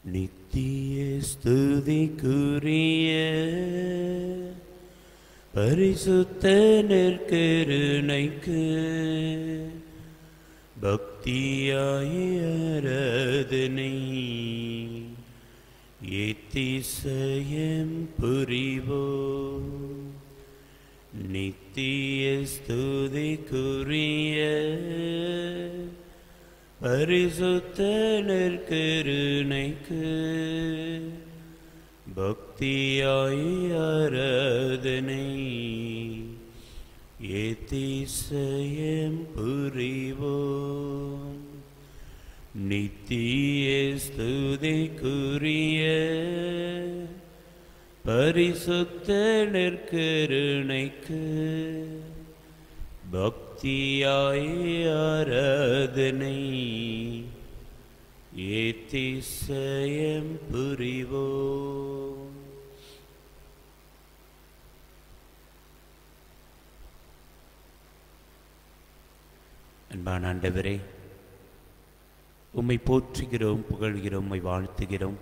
நித்திய ஸ்துதிக்குரிய பரிசுத்த நெற்கருணைக்கு பக்தியாயரதனை ஏத்திசயம் புரிவோ நித்திய ஸ்துதிக்குரிய பரிசுத்த நற்கருணைக்கு பக்தியாய் ஆராதனை ஏத்திசயம் புரிவோம் நித்திய ஸ்துதிக்குரிய பரிசுத்த நற்கருணைக்கு பக்தியாய் ஆராதனை ஏத்திசயம் புரிவோம் அன்பான ஆண்டவரே உம்மை போற்றுகிறோம் புகழ்கிறோம் உம்மை வாழ்த்துகிறோம்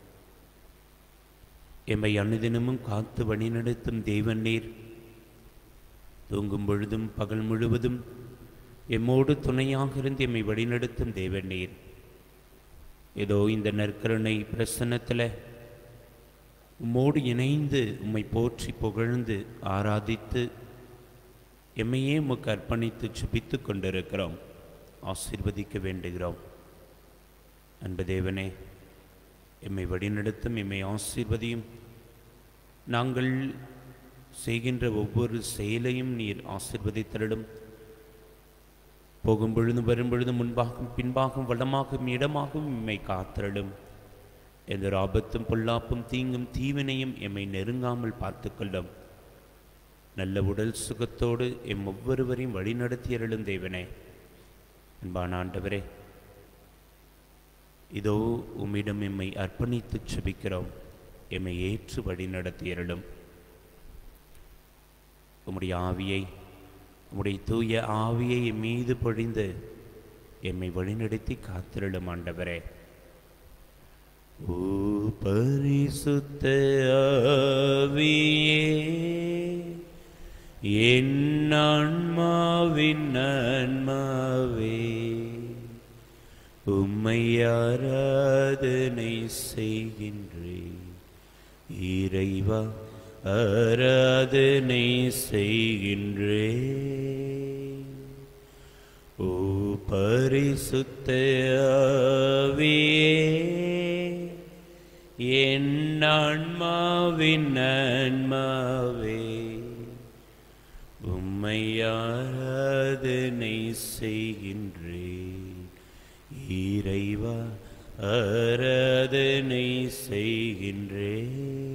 எம்மை அனுதினமும் காத்து வழிநடத்தும் தேவன் நீர் தூங்கும் பொழுதும் பகல் முழுவதும் எம்மோடு துணையாக இருந்து எம்மை வழிநடத்தும் தேவன் நீர் ஏதோ இந்த நற்கருணை பிரசன்னத்தில் உம்மோடு இணைந்து உம்மை போற்றி புகழ்ந்து ஆராதித்து எம்மையே உமக்கு அர்ப்பணித்து சுபித்து கொண்டிருக்கிறோம் ஆசீர்வதிக்க வேண்டுகிறோம் அன்பு தேவனே எம்மை வழிநடத்தும் எம்மை ஆசீர்வதியும் நாங்கள் செய்கின்ற ஒவ்வொரு செயலையும் நீர் ஆசீர்வதித்தருளும் போகும் பொழுதும் வரும் பொழுதும் முன்பாகும் பின்பாகும் வளமாகும் இடமாகவும் எம்மை காத்தருளும் எந்த ஒரு ஆபத்தும் பொல்லாப்பும் தீங்கும் தீவினையும் எம்மை நெருங்காமல் பார்த்துக்கொள்ளும் நல்ல உடல் சுகத்தோடு எம் ஒவ்வொருவரையும் வழிநடத்தியருளும் தேவனே அன்பான ஆண்டவரே இதோ உம்மிடம் எம்மை அர்ப்பணித்து செபிக்கிறோம் எம்மை ஏற்று வழி நடத்தியருளும் உம்முடைய ஆவியை உம்முடைய தூய ஆவியை என் மீது பொழிந்து எம்மை வழிநடத்தி காத்திருளும் ஆண்டவரே ஓ பரிசுத்த ஆவியே என் ஆன்மாவின் நன்மாவே உம்மை ஆராதனை செய்கின்றேன் இறைவா ஆராதனை செய்கின்றேன் ஓ பரிசுத்த ஆவியே என் ஆன்மாவின் நன்மாவே உம்மை ஆராதனை செய்கின்றேன் இறைவா ஆராதனை செய்கின்றேன்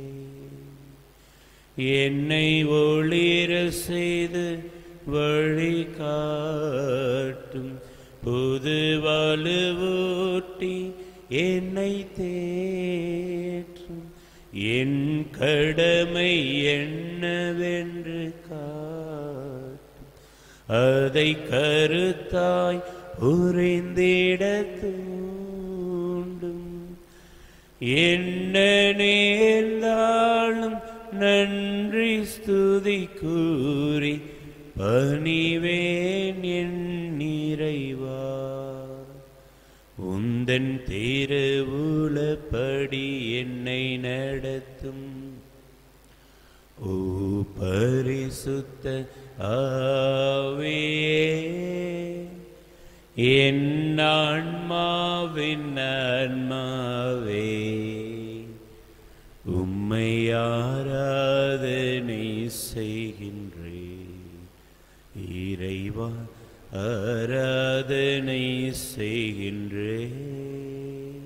என்னை ஒளிர செய்து வழி காட்டும் புது வலுவூட்டி என்னை தேற்றும் என் கடமை என்னவென்று காட்டும் அதை கருத்தாய் புரிந்திட தூண்டும் என்ன நேர்ந்தாலும் நன்றி ஸ்துதி கூறி பணிவேன் என் நிறைவா உந்தன் திருவுளப்படி என்னை நடத்தும் ஓ பரிசுத்த ஆவியே என் ஆன்மாவின் நன்மாவே உம்மை ஆராதனை செய்கின்றேன் இறைவா ஆராதனை செய்கின்றேன்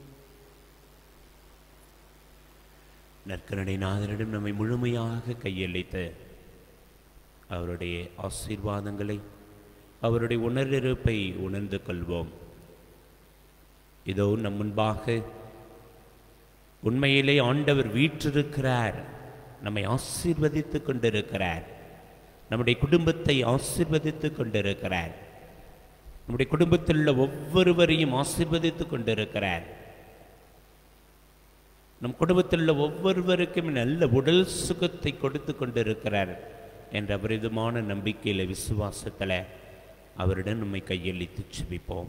நற்கரடை நாதனிடம் நம்மை முழுமையாக கையளித்த அவருடைய ஆசீர்வாதங்களை அவருடைய உணர்விருப்பை உணர்ந்து கொள்வோம் இதோ நம் முன்பாக உண்மையிலே ஆண்டவர் வீற்றிருக்கிறார் நம்மை ஆசீர்வதித்துக் கொண்டிருக்கிறார் நம்முடைய குடும்பத்தை ஆசீர்வதித்துக் கொண்டிருக்கிறார் நம்முடைய குடும்பத்தில் உள்ள ஒவ்வொருவரையும் ஆசீர்வதித்துக் கொண்டிருக்கிறார் நம் குடும்பத்தில் உள்ள ஒவ்வொருவருக்கும் நல்ல உடல் சுகத்தை கொடுத்து கொண்டிருக்கிறார் என்ற அபரிதமான நம்பிக்கையில் விசுவாசத்தில் அவரிடம் நம்மை கையளித்து செபிப்போம்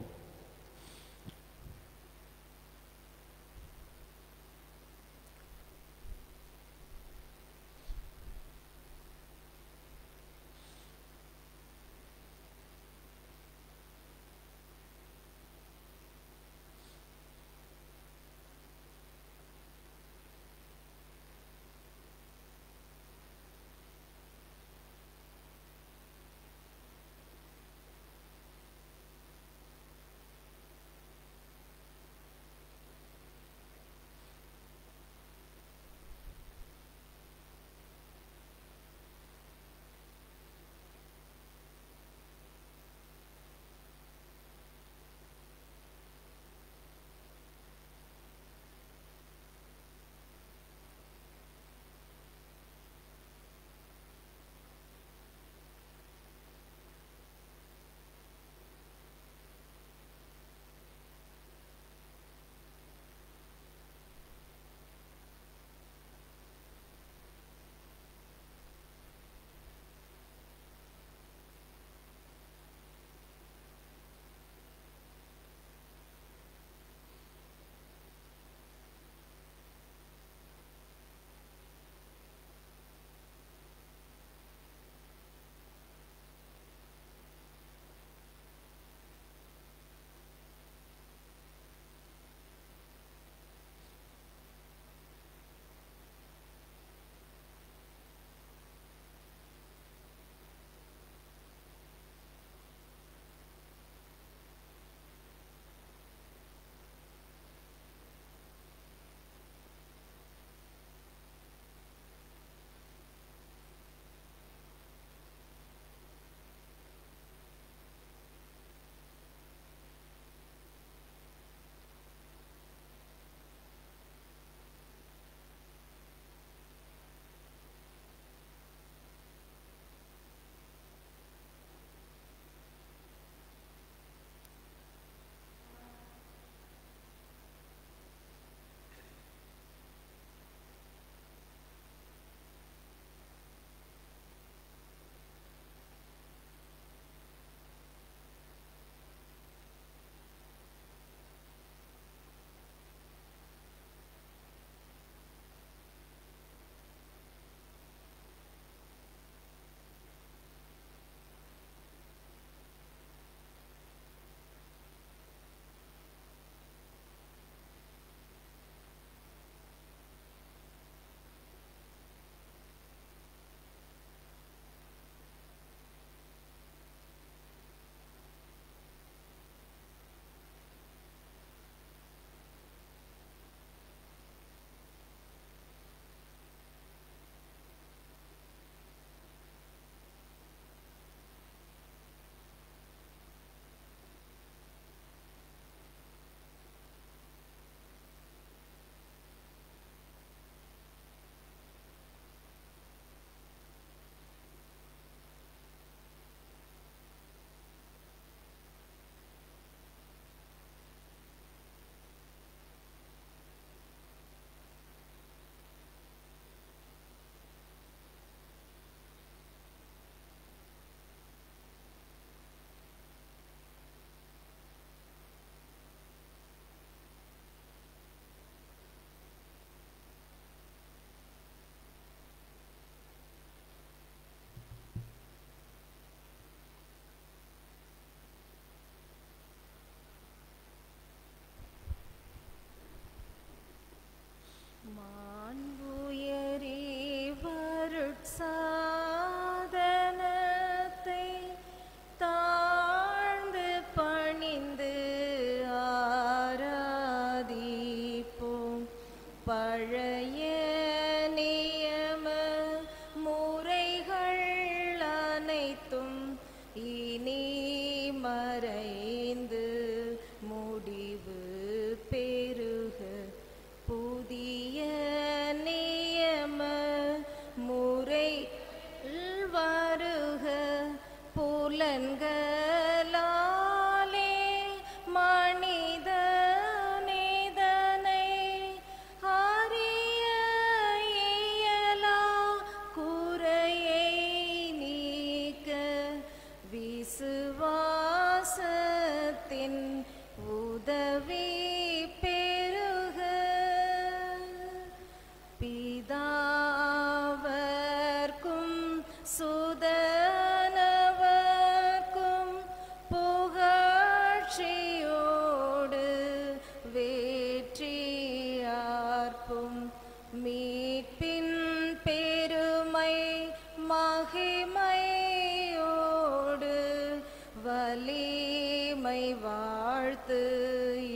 புலன்களாலே மனித நேதனை அறி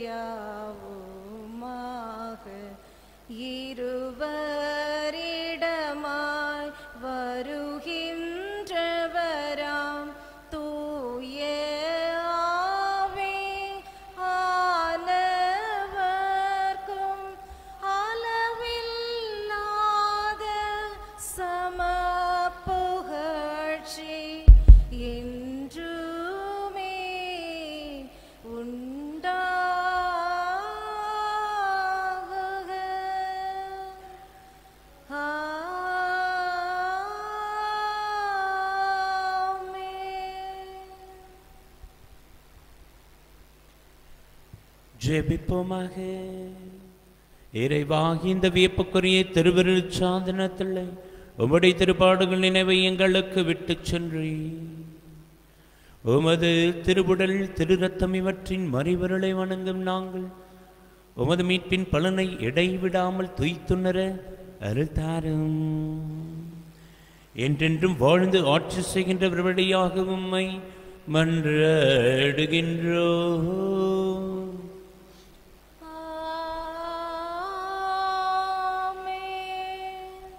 இருவரிடமாய் வருகின்றவராம் தூய ஆவி ஆனவர்க்கும் அளவில்லாத சம புகழ்ச்சி என்றுமே உண்டாகுக ஆமென். ஜெபிப்போமாக இறைவா இந்த வியப்புக்குரிய திருவிருள் சாதனத்தில் உம்முடைய திருப்பாடுகள் நினைவை எங்களுக்கு விட்டுச் சென்றி உமது திருவுடல் திருரத்தம் இவற்றின் மறைவருளை வணங்கும் நாங்கள் உமது மீட்பின் பலனை இடைவிடாமல் துய்த்துணர அருள் தாரும் என்றென்றும் வாழ்ந்து ஆட்சி செய்கின்றவர் வழியாக உம்மை மன்றாடுகின்றோ ஆமென்.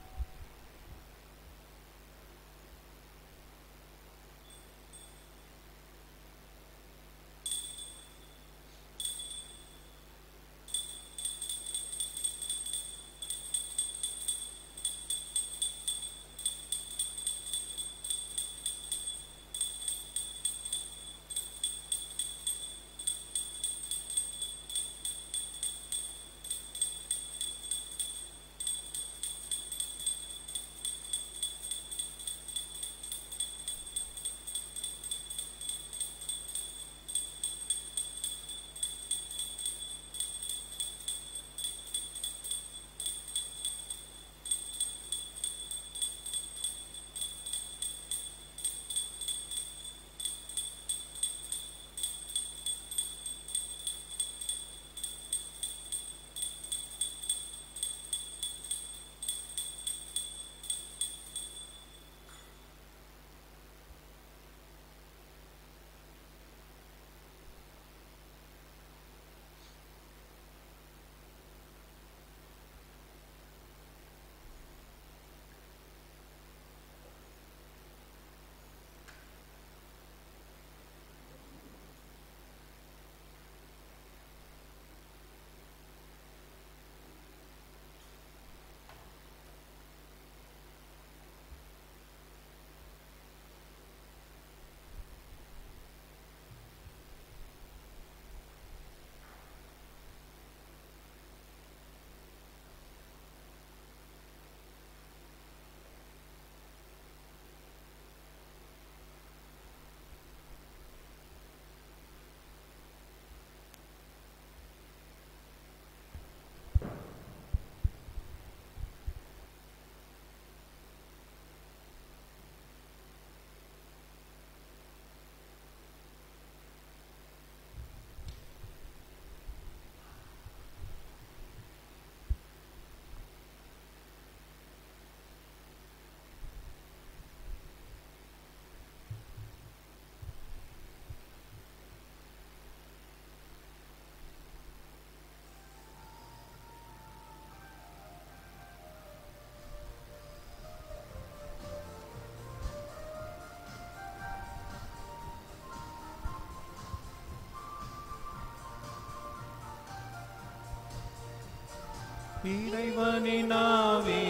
இறைவனின் ஆவி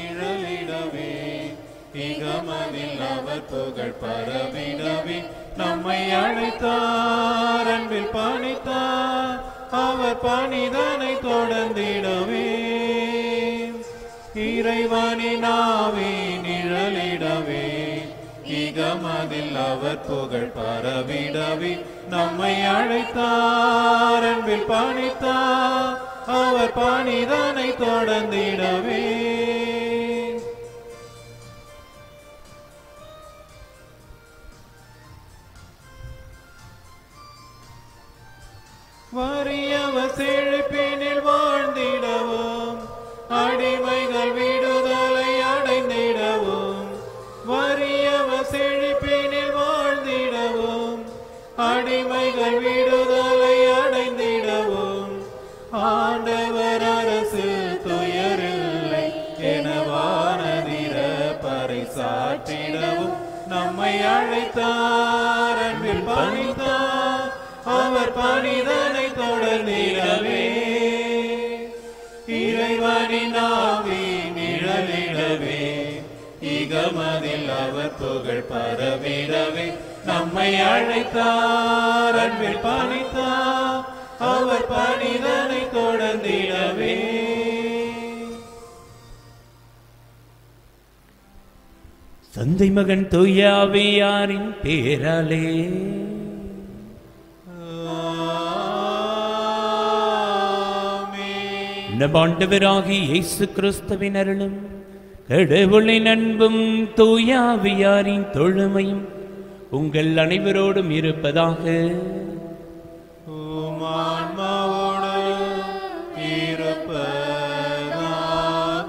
நிழலிடவே இகமதில் அவர் புகழ் பரவிடவே நம்மை அழைத்தார் அன்பில் பணித்தார் அவர் பணிதனை தொடர்ந்திடவே இறைவனின் ஆவி நிழலிடவே இகமதில் அவர் புகழ் பரவிடவே நம்மை அழைத்தார் அன்பில் பணித்தார் அவர் பணிதனை தொடர்ந்திடவே வறியவ செழிப்பினில் வாழ்ந்திடவும் அடிமைகள் விடுதலை அடைந்திடவும் வறியவ செழிப்பினில் வாழ்ந்திடவும் அடிமைகள் விடுதலை அடைந்திடவும் அழைத்தார் அன்பில் பணித்தார் அவர் பணிதனை தொடர்ந்திடவே இறைவனின் ஆவி நிழலிடவே இகமதில் அவர் புகழ் பரவிடவே நம்மை அழைத்தார் அன்பில் பணித்தார் அவர் பணிதனை தொடர்ந்திடவே தந்தை மகன் தூயாவியாரின் பேராலே ஆமென். நம் ஆண்டவராகிய இயேசு கிறிஸ்துவின் அருளும் கடவுளின் அன்பும் தூயாவியாரின் தொழுமையும் உங்கள் அனைவரோடும் இருப்பதாக உம் ஆன்மாவோடும் இருப்பதாக.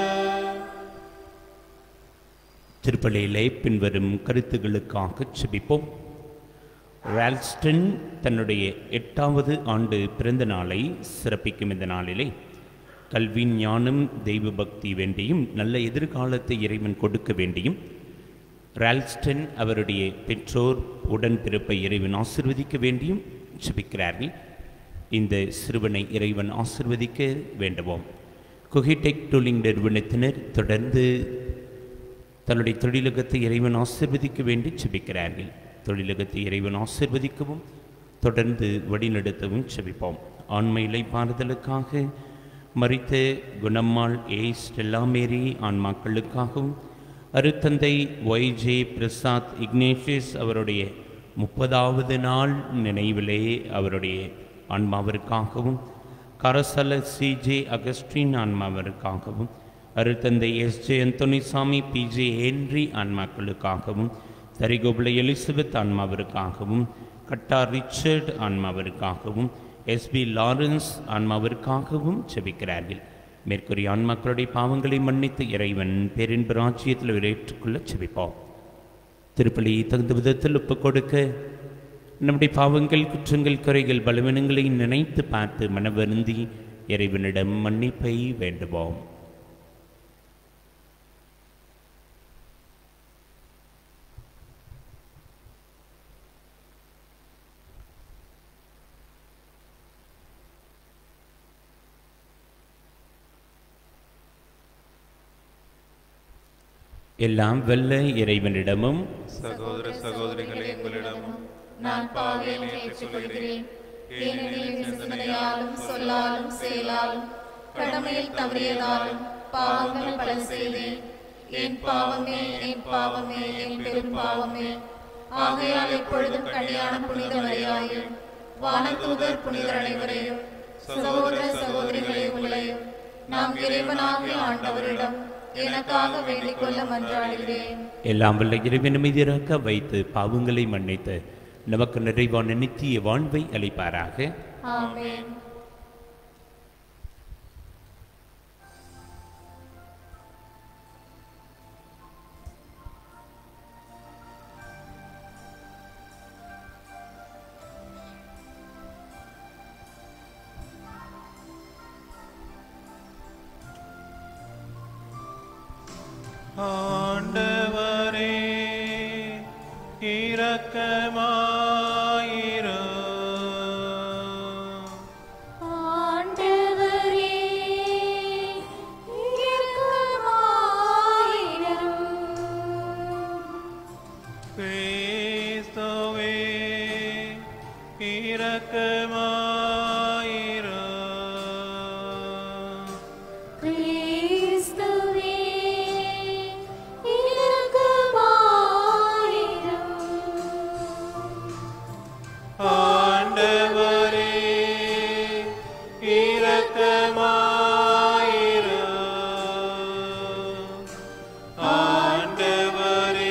திருப்பலியிலே பின்வரும் கருத்துகளுக்காக செபிப்போம் ரால்ஸ்டன் தன்னுடைய எட்டாவது ஆண்டு பிறந்த நாளை சிறப்பிக்கும் இந்த நாளிலே கல்வி ஞானம் தெய்வ பக்தி வேண்டியும் நல்ல எதிர்காலத்தை இறைவன் கொடுக்க வேண்டியும் ரால்ஸ்டன் அவருடைய பெற்றோர் உடன்பிறப்பை இறைவன் ஆசிர்வதிக்க வேண்டியும் செபிக்கிறார்கள் இந்த சிறுவனை இறைவன் ஆசிர்வதிக்க வேண்டுவோம் குஹிடெக் டூலிங் நிறுவனத்தினர் தொடர்ந்து தன்னுடைய தொழிலகத்தை இறைவன் ஆசிர்வதிக்க வேண்டி செபிக்கிறார்கள் தொழிலகத்தை இறைவன் ஆசிர்வதிக்கவும் தொடர்ந்து வழிநடத்தவும் செபிப்போம் ஆண்மையிலை பாறுதலுக்காக மறித்த குணம்மாள் ஏ ஸ்டெல்லாமேரி ஆன்மாக்களுக்காகவும் அருத்தந்தை ஒய் ஜே பிரசாத் இக்னேஷியஸ் அவருடைய முப்பதாவது நாள் நினைவிலே அவருடைய ஆன்மாவிற்காகவும் கரசல சி ஜே அகஸ்டின் ஆன்மாவிற்காகவும் அருத்தந்தை S J Anthonisamy P J Henry ஆன்மாக்களுக்காகவும் தரிகோபுல எலிசபெத் ஆன்மாவிற்காகவும் கட்டார் ரிச்சர்ட் ஆன்மாவிற்காகவும் எஸ்பி லாரன்ஸ் ஆன்மாவிற்காகவும் செபிக்கிறார்கள் மேற்கூறிய ஆன்மாக்களுடைய பாவங்களை மன்னித்து இறைவன் பேரின்ப ராஜ்யத்தில் ஏற்றுக்கொள்ள செபிப்போம் திருப்பலி தகுந்த விதத்தில் ஒப்புக் கொடுக்க நம்முடைய பாவங்கள் குற்றங்கள் குறைகள் பலவீனங்களை நினைத்து பார்த்து மனவருந்தி இறைவனிடம் மன்னிப்பை வேண்டுவோம் எல்லாம் வல்ல இறைவனிடமும் சகோதர சகோதரிகளே உங்களிடமும் நான் பாவியை ஏற்றுக்கொள்கிறேன் ஏனெனில் என் சிந்தனையாலும் சொல்லாலும் செயலாலும் கடமையில் தவறியதாலும் பாவங்கள் பல செய்தேன் என் பாவமே என் பாவமே என் பெரும் பாவமே ஆகையால் எப்பொழுதும் கல்யாண புனித மரியாயும் வானதூதர் புனிதர் அனைவரையும் சகோதர சகோதரிகளை உங்களையும் நாம் இறைவனாகிய ஆண்டவரிடம் எனக்காக வேண்டிக் கொள்ள மன்றாடுகிறேன் எல்லாம் வல்ல இறைவன் மீது இறக்க வைத்து பாவங்களை மன்னித்து நமக்கு நிறைவான நித்திய வாழ்வை அளிப்பாராக ஆமென் ஆண்டவரே இரக்கமாயிரும் ஆண்டவரே இரக்கமாயிரும் கிறிஸ்துவே இரக்கமாயிரும் கிறிஸ்துவே இரக்கமாயிரும் ஆண்டவரே இரக்கமாயிரும் ஆண்டவரே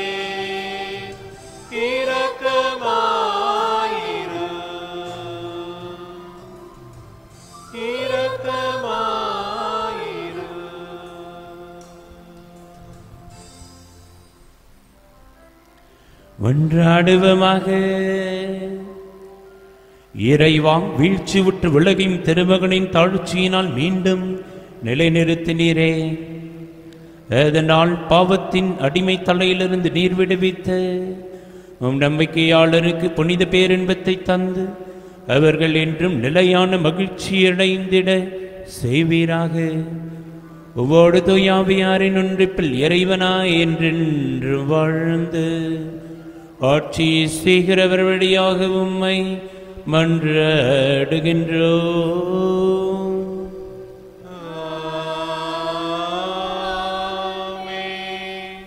இரக்கமாயிரும் இரக்கமாயிரும் ஒன்றாடுவமாக இறைவா வீழ்ச்சி விட்டு விலகும் திருமகனின் தாழ்ச்சியினால் மீண்டும் நிலைநிறுத்தினீரே அதனால் பாவத்தின் அடிமை தலையிலிருந்து நீர் விடுவித்து உம் நம்பிக்கையாளருக்கு புனித பேரின்பத்தை தந்து அவர்கள் என்றும் நிலையான மகிழ்ச்சியடைந்திட செய்வீராக ஒவ்வொரு தூயாவியாரின் ஒன்றிப்பில் இறைவனாய் என்றென்று வாழ்ந்து ஆட்சி செய்கிறவர் வழியாக உம்மை மன்றாடுகின்றோ ஆமென்.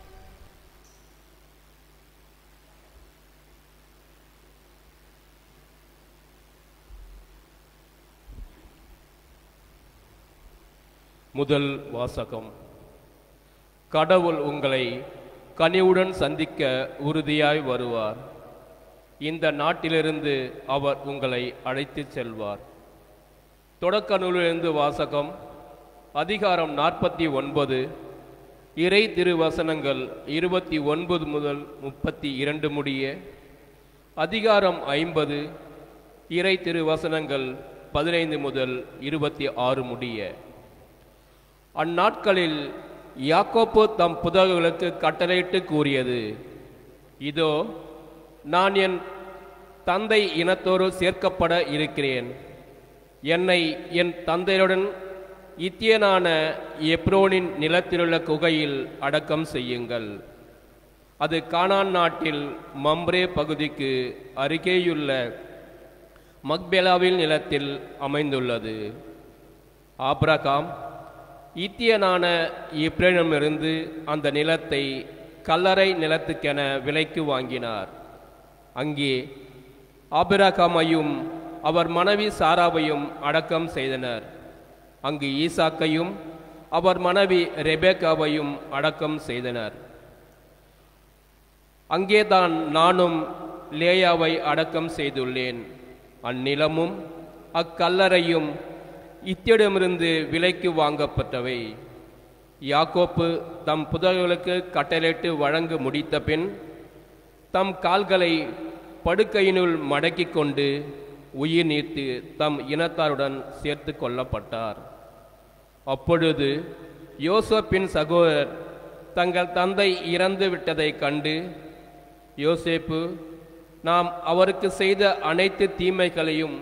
முதல் வாசகம் கடவுள் உங்களை கனிவுடன் சந்திக்க உறுதியாய் வருவார் இந்த நாட்டிலிருந்து அவர் உங்களை அழைத்துச் செல்வார் தொடக்க நூலிலிருந்து வாசகம் அதிகாரம் நாற்பத்தி ஒன்பது இறை திருவசனங்கள் இருபத்தி ஒன்பது முதல் முப்பத்தி இரண்டு முடிய அதிகாரம் ஐம்பது இறை திருவசனங்கள் பதினைந்து முதல் இருபத்தி ஆறு முடிய அந்நாட்களில் யாக்கோப்பு தம் புதல்களுக்கு கட்டளையிட்டு கூறியது இதோ நான் என் தந்தை இனத்தோடு சேர்க்கப்பட இருக்கிறேன் என்னை என் தந்தையுடன் இத்தியனான எப்ரோனின் நிலத்திலுள்ள குகையில் அடக்கம் செய்யுங்கள் அது கானான் நாட்டில் மம்ரே பகுதிக்கு அருகேயுள்ள மக்பெலாவில் நிலத்தில் அமைந்துள்ளது ஆப்ரகாம் ஈத்தியனான இப்ரேனிடமிருந்து அந்த நிலத்தை கல்லறை நிலத்துக்கென விலைக்கு வாங்கினார் அங்கே ஆபிரகாமையும் அவர் மனைவி சாராவையும் அடக்கம் செய்தனர் அங்கு ஈசாக்கையும் அவர் மனைவி ரெபேக்காவையும் அடக்கம் செய்தனர் அங்கேதான் நானும் லேயாவை அடக்கம் செய்துள்ளேன் அந்நிலமும் அக்கல்லறையும் இத்தியிடமிருந்து விலைக்கு வாங்கப்பட்டவை யாக்கோப்பு தம் புதல்களுக்கு கட்டளையிட்டு வழங்க முடித்த பின் தம் கால்களை படுக்கையினுள் மடக்கிக் கொண்டு உயிர் நீத்து தம் இனத்தாருடன் சேர்த்து கொள்ளப்பட்டார் அப்பொழுது யோசப்பின் சகோதரர் தங்கள் தந்தை இறந்து விட்டதைக் கண்டு யோசேப்பு நாம் அவருக்கு செய்த அனைத்து தீமைகளையும்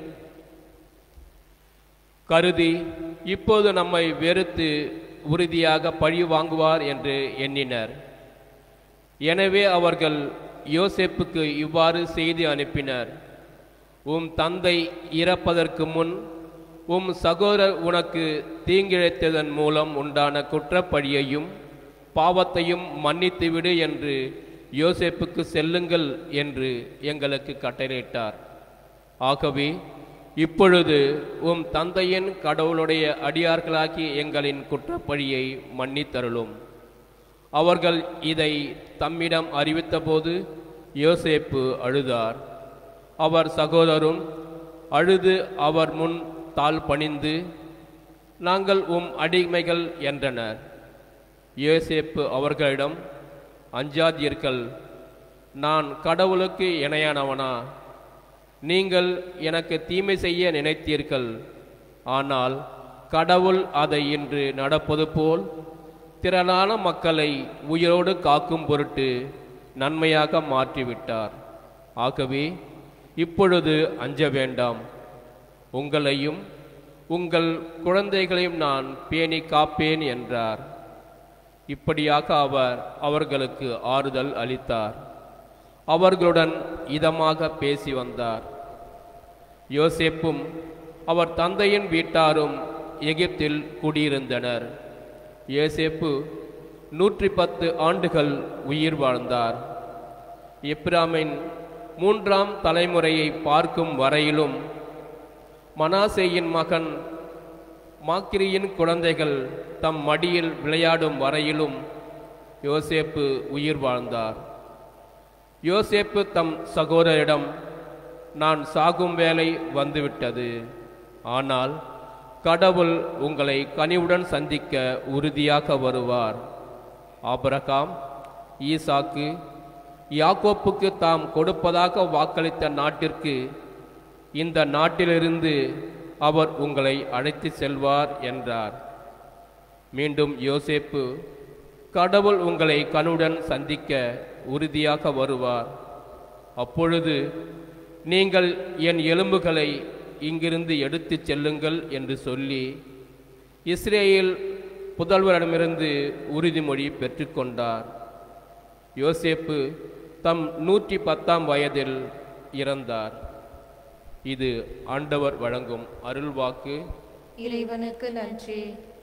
கருதி இப்போது நம்மை வெறுத்து உறுதியாக பழி வாங்குவார் என்று எண்ணினர் எனவே அவர்கள் யோசேப்புக்கு இவ்வாறு செய்தி அனுப்பினர் உம் தந்தை இறப்பதற்கு முன் உம் சகோதரர் உனக்கு தீங்கிழைத்ததன் மூலம் உண்டான குற்றப்பழியையும் பாவத்தையும் மன்னித்துவிடு என்று யோசேப்புக்கு செல்லுங்கள் என்று எங்களுக்கு கட்டளையிட்டார் ஆகவே இப்பொழுது உம் தந்தையின் கடவுளுடைய அடியார்களாகி எங்களின் குற்றப்பழியை மன்னித்தருளும் அவர்கள் இதை தம்மிடம் அறிவித்தபோது யோசேப்பு அழுதார் அவர் சகோதரும் அழுது அவர் முன் தாழ் பணிந்து நாங்கள் உம் அடிமைகள் என்றனர் யோசேப்பு அவர்களிடம் அஞ்சாதீர்கள் நான் கடவுளுக்கு இணையானவனா நீங்கள் எனக்கு தீமை செய்ய நினைத்தீர்கள் ஆனால் கடவுள் அதை இன்று நடப்பது போல் திரளான மக்களை உயிரோடு காக்கும் பொருட்டு நன்மையாக மாற்றிவிட்டார் ஆகவே இப்பொழுது அஞ்ச வேண்டாம் உங்களையும் உங்கள் குழந்தைகளையும் நான் பேணி காப்பேன் என்றார் இப்படியாக அவர் அவர்களுக்கு ஆறுதல் அளித்தார் அவர்களுடன் இதமாக பேசி வந்தார் யோசேப்பும் அவர் தந்தையின் வீட்டாரும் எகிப்தில் குடியிருந்தனர் யோசேப்பு நூற்றி பத்து ஆண்டுகள் உயிர் வாழ்ந்தார் எப்ராமின் மூன்றாம் தலைமுறையை பார்க்கும் வரையிலும் மனாசேயின் மகன் மாக்கிரியின் குழந்தைகள் தம் மடியில் விளையாடும் வரையிலும் யோசேப்பு உயிர் வாழ்ந்தார் யோசேப்பு தம் சகோதரிடம் நான் சாகும் வேலை வந்துவிட்டது ஆனால் கடவுள் உங்களை கனிவுடன் சந்திக்க உறுதியாக வருவார் ஆபிரகாம் ஈசாக்கு யாக்கோப்புக்கு தாம் கொடுப்பதாக வாக்களித்த நாட்டிற்கு இந்த நாட்டிலிருந்து அவர் உங்களை அழைத்து செல்வார் என்றார் மீண்டும் யோசேப்பு கடவுள் உங்களை கனுடன் சந்திக்க உறுதியாக வருவார் அப்பொழுது நீங்கள் என் எலும்புகளை இங்கிருந்து எடுத்துச் செல்லுங்கள் என்று சொல்லி இஸ்ரேல் புதல்வரிடமிருந்து உறுதிமொழி பெற்றுக்கொண்டார் யோசேப்பு தம் நூற்றி பத்தாம் வயதில் இறந்தார் இது ஆண்டவர் வழங்கும் அருள்வாக்கு இறைவனுக்கு நன்றி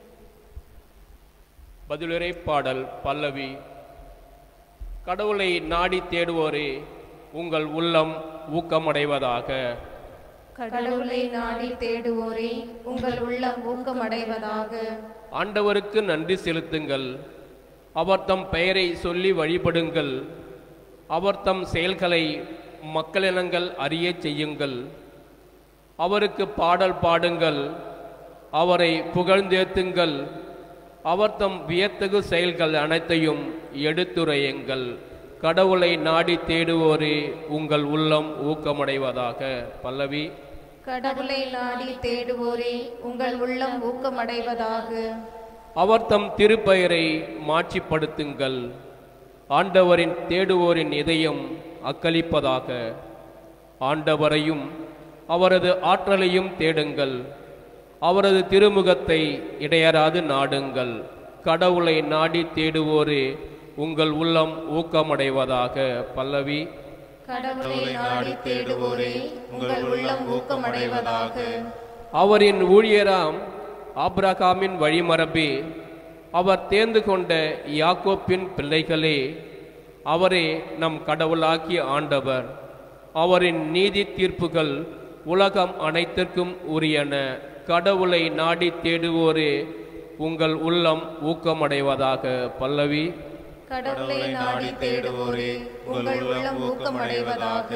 பதிலுரை பாடல் பல்லவி கடவுளை நாடி தேடுவோரே உங்கள் உள்ளம் ஊக்கமடைவதாக கடவுளை நாடி தேடுவோரே உங்கள் உள்ளம் ஊக்கமடைவதாக ஆண்டவருக்கு நன்றி செலுத்துங்கள் அவர் தம் பெயரை சொல்லி வழிபடுங்கள் அவர் தம் செயல்களை மக்களினங்கள் அறியச் செய்யுங்கள் அவருக்கு பாடல் பாடுங்கள் அவரை புகழ்ந்தேத்துங்கள் அவர் தம் வியத்தகு செயல்கள் அனைத்தையும் எடுத்துரையுங்கள் கடவுளை நாடி தேடுவோரே உங்கள் உள்ளம் ஊக்கமடைவதாக பல்லவி கடவுளை நாடி தேடுவோரே உங்கள் உள்ளம் ஊக்கமடைவதாக அவர் தம் திருப்பெயரை மாட்சிப்படுத்துங்கள் ஆண்டவரின் தேடுவோரின் இதயம் அக்களிப்பதாக ஆண்டவரையும் அவரது ஆற்றலையும் தேடுங்கள் அவரது திருமுகத்தை இடையறாது நாடுங்கள் கடவுளை நாடி தேடுவோரே உங்கள் உள்ளம் ஊக்கமடைவதாக பல்லவி கடவுளை நாடி தேடுவோரே உங்கள் உள்ளம் ஊக்கமடைவதாக அவரின் ஊழியராம் ஆபிரகாமின் வழிமரபே அவர் தேர்ந்து கொண்ட யாக்கோப்பின் பிள்ளைகளே அவரே நம் கடவுளாகிய ஆண்டவர் அவரின் நீதி தீர்ப்புகள் உலகம் அனைத்திற்கும் உரியன கடவுளை நாடி தேடுவோரே உங்கள் உள்ளம் ஊக்கமடைவதாக பல்லவி கடவுளை நாடி தேடுவோரே உங்கள் உள்ளம் ஊக்கமடைவதாக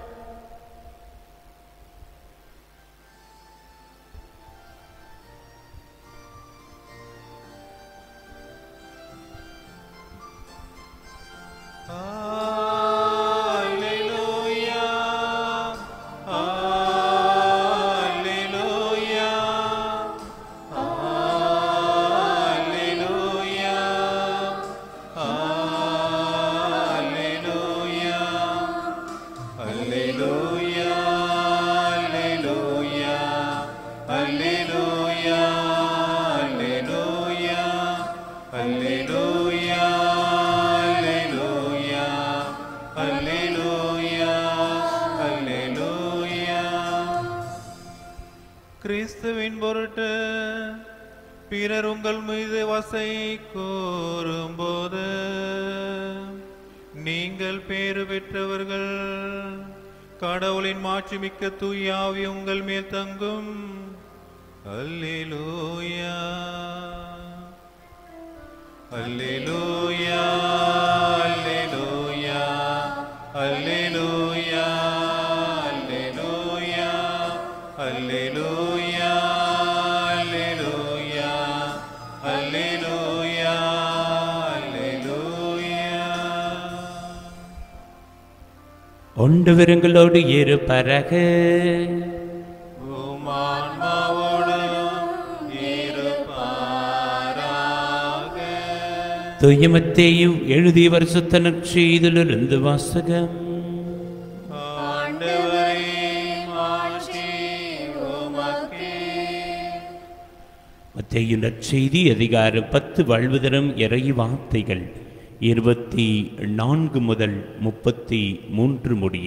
Alleluia. Alleluia. Alleluia. Alleluia. Alleluia. Alleluia. Alleluia. Alleluia. Alleluia. Alleluia. Alleluia. Alleluia. கிறிஸ்துவின் பொருட்டு பிறர் உங்கள் மீது வசை கூறும்போது நீங்கள் பேறு பெற்றவர்கள் கடவுளின் மாட்சிமிக்க தூயாவி உங்கள் மேல் தங்கும் அல்லேலூயா அல்லேலூயா அல்லேலூயா அல்லேலூயா அல்லேலூயா அல்லேலூயா அல்லேலூயா அல்லேலூயா அல்லேலூயா ஒன்றுவருங்களோடு இருப்பரக உமான்மாவோடும் இருப்பாராக துயமத்தேயு எழுதியவர் சுத்தனர் செய்திலிருந்து வாசகம் ஆண்டவரே மாட்சி உமக்கே மத்தேயு நற்செய்தி அதிகாரம் பத்து வாழ்வுதரும் இறை வார்த்தைகள் இருபத்தி நான்கு முதல் முப்பத்தி மூன்று முடிய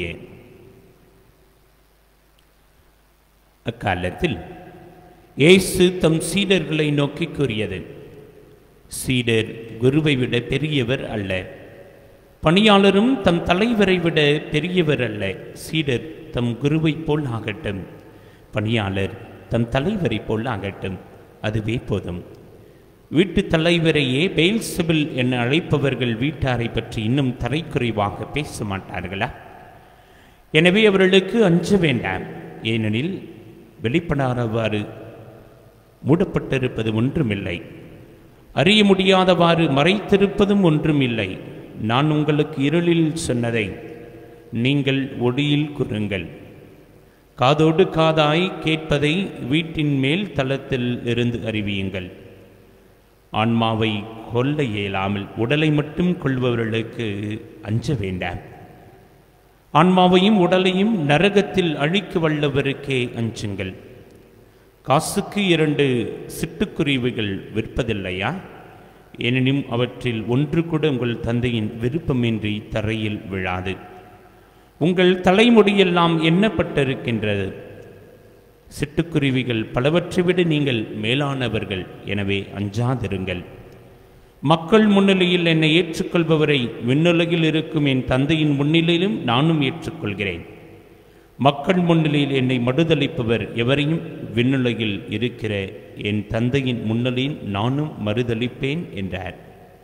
அக்காலத்தில் இயேசு தம் சீடர்களை நோக்கி கூறியது சீடர் குருவை விட பெரியவர் அல்ல பணியாளரும் தம் தலைவரை விட பெரியவர் அல்ல சீடர் தம் குருவைப் போல் ஆகட்டும் பணியாளர் தம் தலைவரைப் போல் ஆகட்டும் அதுவே போதும் வீட்டு தலைவரையே பெயில்செபில் என அழைப்பவர்கள் வீட்டாரை பற்றி இன்னும் தரைக்குறைவாக பேச மாட்டார்களா எனவே அவர்களுக்கு அஞ்ச வேண்டாம் ஏனெனில் வெளிப்படாதவாறு மூடப்பட்டிருப்பது ஒன்றுமில்லை அறிய முடியாதவாறு மறைத்திருப்பதும் ஒன்றுமில்லை நான் உங்களுக்கு இருளில் சொன்னதை நீங்கள் ஒளியில் கூறுங்கள் காதோடு காதாய் கேட்பதை வீட்டின் மேல் தளத்தில் இருந்து அறிவியுங்கள் ஆன்மாவை கொல்ல இயலாமல் உடலை மட்டும் கொள்பவர்களுக்கு அஞ்ச வேண்டாம் ஆன்மாவையும் உடலையும் நரகத்தில் அழிக்க வல்லவருக்கே அஞ்சுங்கள் காசுக்கு இரண்டு சிட்டுக்குருவிகள் விற்பதில்லையா எனினும் அவற்றில் ஒன்று கூட உங்கள் தந்தையின் விருப்பமின்றி தரையில் விழாது உங்கள் தலைமுடியெல்லாம் எண்ணப்பட்டிருக்கின்றது சிட்டுக்குருவிகள் பலவற்றை விட நீங்கள் மேலானவர்கள் எனவே அஞ்சாதிருங்கள் மக்கள் முன்னிலையில் என்னை ஏற்றுக்கொள்பவரை விண்ணுலகில் இருக்கும் என் தந்தையின் முன்னிலையிலும் நானும் ஏற்றுக்கொள்கிறேன் மக்கள் முன்னிலையில் என்னை மறுதளிப்பவர் எவரையும் விண்ணுலகில் இருக்கிற என் தந்தையின் முன்னிலையில் நானும் மறுதளிப்பேன் என்றார்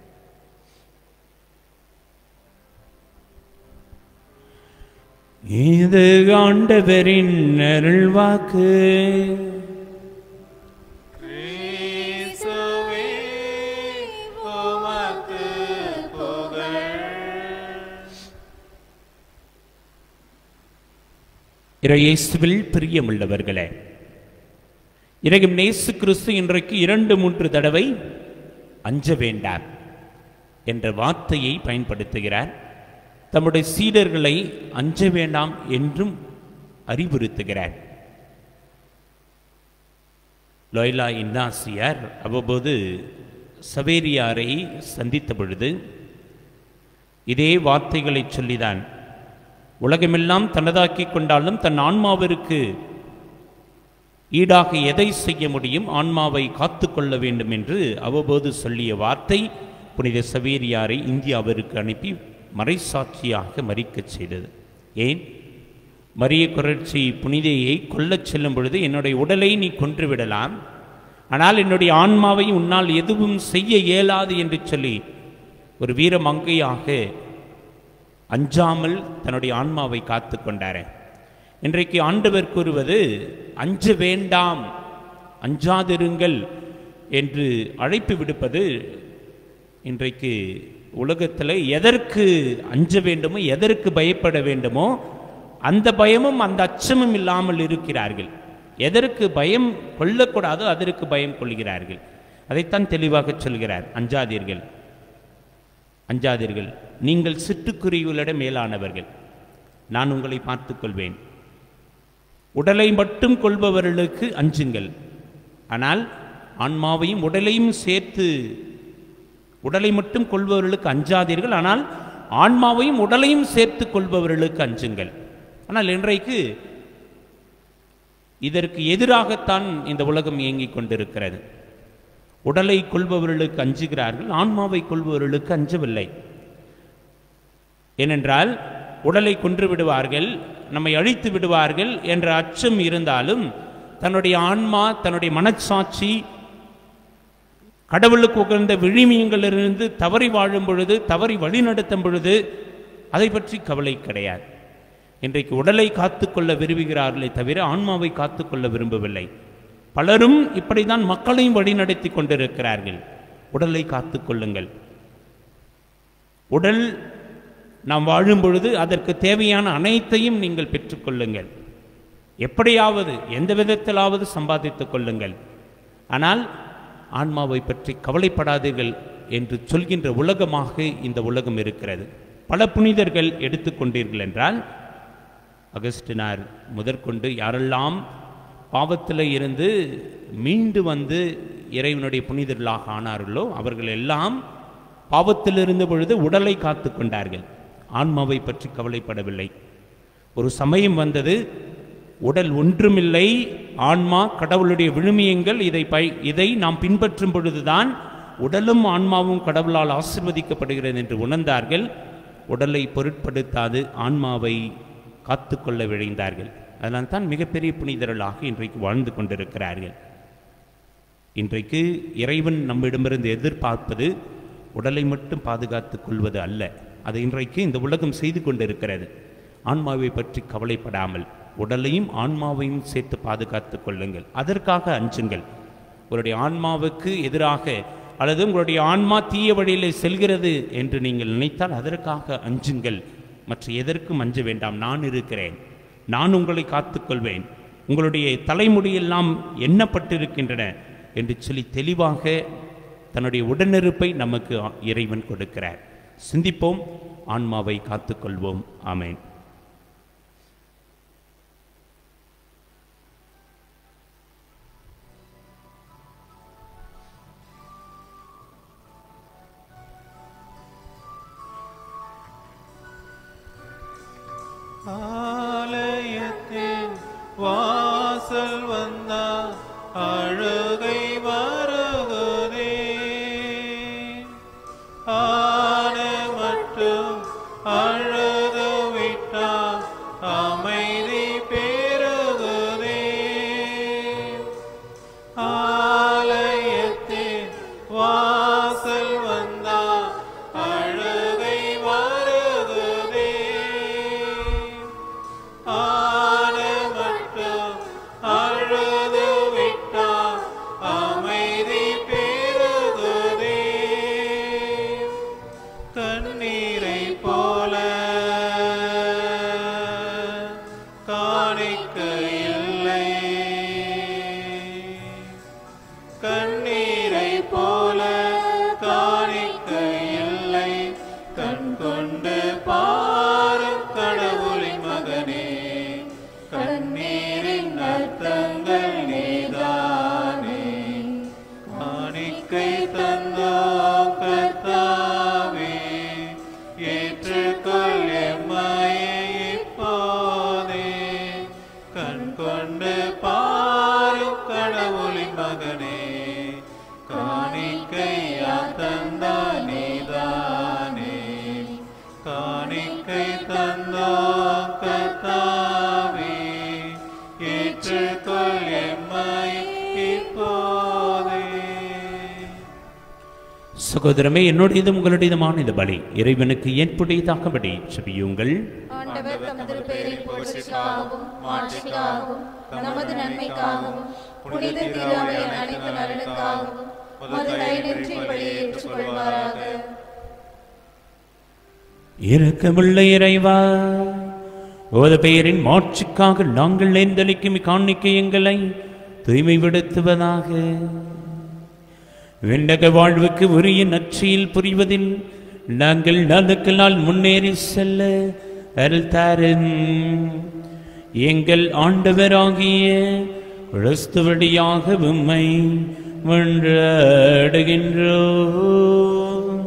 இது ஆண்டவரின் அருள்வாக்கு கிறிஸ்துவே உமக்கு புகழ் இறையேசுவில் பிரியமுள்ளவர்களே இறையும் நேசு கிறிஸ்து இன்றைக்கு இரண்டு மூன்று தடவை அஞ்ச வேண்டாம் என்ற வார்த்தையை பயன்படுத்துகிறார் தம்முடைய சீடர்களை அஞ்ச வேண்டாம் என்றும் அறிவுறுத்துகிறார் லொய்லா இன்னாசியார் அவ்வப்போது சவேரியாரை சந்தித்த பொழுது இதே வார்த்தைகளை சொல்லிதான் உலகமெல்லாம் தனதாக்கி கொண்டாலும் தன் ஆன்மாவிற்கு ஈடாக எதை செய்ய முடியும் ஆன்மாவை காத்து கொள்ள வேண்டும் என்று அவ்வப்போது சொல்லிய வார்த்தை புனித சவேரியாரை இந்தியாவிற்கு அனுப்பி மறைசாட்சியாக மறிக்கச் செய்தது ஏன் மரிய குரட்சி புனிதையை கொல்லச் செல்லும் பொழுது என்னுடைய உடலை நீ கொன்று விடலாம் ஆனால் என்னுடைய ஆன்மாவை உன்னால் எதுவும் செய்ய இயலாது என்று சொல்லி ஒரு வீர மங்கையாக அஞ்சாமல் தன்னுடைய ஆன்மாவை காத்து கொண்டாரே இன்றைக்கு ஆண்டவர் கூறுவது அஞ்ச வேண்டாம் அஞ்சாதிருங்கள் என்று அழைப்பு விடுப்பது இன்றைக்கு உலகத்தில் எதற்கு அஞ்ச வேண்டுமோ எதற்கு பயப்பட வேண்டுமோ அந்த பயமும் அந்த அச்சமும் இல்லாமல் இருக்கிறார்கள் எதற்கு பயம் கொள்ளக்கூடாதோ அதற்கு பயம் கொள்கிறார்கள் அதைத்தான் தெளிவாக சொல்கிறார் அஞ்சாதீர்கள் அஞ்சாதீர்கள் நீங்கள் சிட்டுக்குருவிகளிட மேலானவர்கள் நான் உங்களை பார்த்துக் கொள்வேன் உடலை மட்டும் கொள்பவர்களுக்கு அஞ்சுங்கள் ஆனால் ஆன்மாவையும் உடலையும் சேர்த்து உடலை மட்டும் கொள்பவர்களுக்கு அஞ்சாதீர்கள் ஆனால் ஆன்மாவையும் உடலையும் சேர்த்து கொள்பவர்களுக்கு அஞ்சுங்கள் ஆனால் இன்றைக்கு இதற்கு எதிராகத்தான் இந்த உலகம் இயங்கிக் கொண்டிருக்கிறது உடலை கொள்பவர்களுக்கு அஞ்சுகிறார்கள் ஆன்மாவை கொள்பவர்களுக்கு அஞ்சவில்லை ஏனென்றால் உடலை கொன்று விடுவார்கள் நம்மை அழித்து விடுவார்கள் என்ற அச்சம் இருந்தாலும் தன்னுடைய ஆன்மா தன்னுடைய மனச்சாட்சி கடவுளுக்கு உகந்த விழிமியங்களிலிருந்து தவறி வாழும் பொழுது தவறி வழிநடத்தும் பொழுது அதை பற்றி கவலை கிடையாது இன்றைக்கு உடலை காத்துக்கொள்ள விரும்புகிறார்களே தவிர ஆன்மாவை காத்துக்கொள்ள விரும்பவில்லை பலரும் இப்படிதான் மக்களையும் வழிநடத்தி கொண்டிருக்கிறார்கள் உடலை காத்துக்கொள்ளுங்கள் உடல் நாம் வாழும் பொழுது அதற்கு தேவையான அனைத்தையும் நீங்கள் பெற்றுக்கொள்ளுங்கள் எப்படியாவது எந்த விதத்திலாவது சம்பாதித்துக் கொள்ளுங்கள் ஆனால் ஆன்மாவை பற்றி கவலைப்படாதீர்கள் என்று சொல்கின்ற உலகமாக இந்த உலகம் இருக்கிறது பல புனிதர்கள் எடுத்துக்கொண்டீர்கள் என்றால் அகஸ்டினார் முதற்கொண்டு யாரெல்லாம் பாவத்தில் இருந்து மீண்டு வந்து இறைவனுடைய புனிதர்களாக ஆனார்களோ அவர்கள் எல்லாம் பாவத்தில் இருந்த பொழுது உடலை காத்து கொண்டார்கள் ஆன்மாவை பற்றி கவலைப்படவில்லை ஒரு சமயம் வந்தது உடல் ஒன்றுமில்லை ஆன்மா கடவுளுடைய விழுமியங்கள் இதை பை இதை நாம் பின்பற்றும் பொழுதுதான் உடலும் ஆன்மாவும் கடவுளால் ஆசிர்வதிக்கப்படுகிறது என்று உணர்ந்தார்கள் உடலை பொருட்படுத்தாது ஆன்மாவை காத்துக்கொள்ள விழைந்தார்கள் அதனால் தான் மிகப்பெரிய புனிதர்களாக இன்றைக்கு வாழ்ந்து கொண்டிருக்கிறார்கள் இன்றைக்கு இறைவன் நம்மிடமிருந்து எதிர்பார்ப்பது உடலை மட்டும் பாதுகாத்துக் கொள்வது அல்ல அது இன்றைக்கு இந்த உலகம் செய்து கொண்டிருக்கிறது ஆன்மாவை பற்றி கவலைப்படாமல் உடலையும் ஆன்மாவையும் சேர்த்து பாதுகாத்துக் கொள்ளுங்கள் அதற்காக அஞ்சுங்கள் உங்களுடைய ஆன்மாவுக்கு எதிராக அல்லது உங்களுடைய ஆன்மா தீய வழியில் செல்கிறது என்று நீங்கள் நினைத்தால் அதற்காக அஞ்சுங்கள் மற்ற எதற்கும் அஞ்ச வேண்டாம் நான் இருக்கிறேன் நான் உங்களை காத்துக்கொள்வேன் உங்களுடைய தலைமுடியெல்லாம் எண்ணப்பட்டிருக்கின்றன என்று சொல்லி தெளிவாக தன்னுடைய உடனிருப்பை நமக்கு இறைவன் கொடுக்கிறார் சிந்திப்போம் ஆன்மாவை காத்துக்கொள்வோம் ஆமேன் மகனே காணிக்கையா தந்தா நீதானே காணிக்கை தந்தா கத்தாவே ஏற்றுக்கொள் எம்மை இப்போதே சகோதரமே என்னுடையதும் உங்களுடையதுமான இந்த பலி இறைவனுக்கு ஏற்புடையதாகபடி செபியுங்கள் ஆண்டவர் தமது பெயரின் புகழ்ச்சிக்காகவும் மாட்சிக்காகவும் நமது நன்மைக்காகவும் புனித திருவையின் அனைத்து நலனுக்காகவும் மது தயனின்றி பலியை ஏற்றுக்கொள்வாராக இரக்கமுள்ள இறைவா ஓத பெயரின் மாட்சிக்காக நாங்கள் நேர்ந்தளிக்கும் காணிக்கை எங்களை தூய்மைப்படுத்துவதாக விண்ணக வாழ்வுக்கு உரிய நற்சியில் புரிவதில் நாங்கள் நாளுக்கு நாள் முன்னேறி செல்ல அருள் தாரும் எங்கள் ஆண்டவராகிய கிறிஸ்துவடியாக உம்மை மன்றாடுகின்றோம்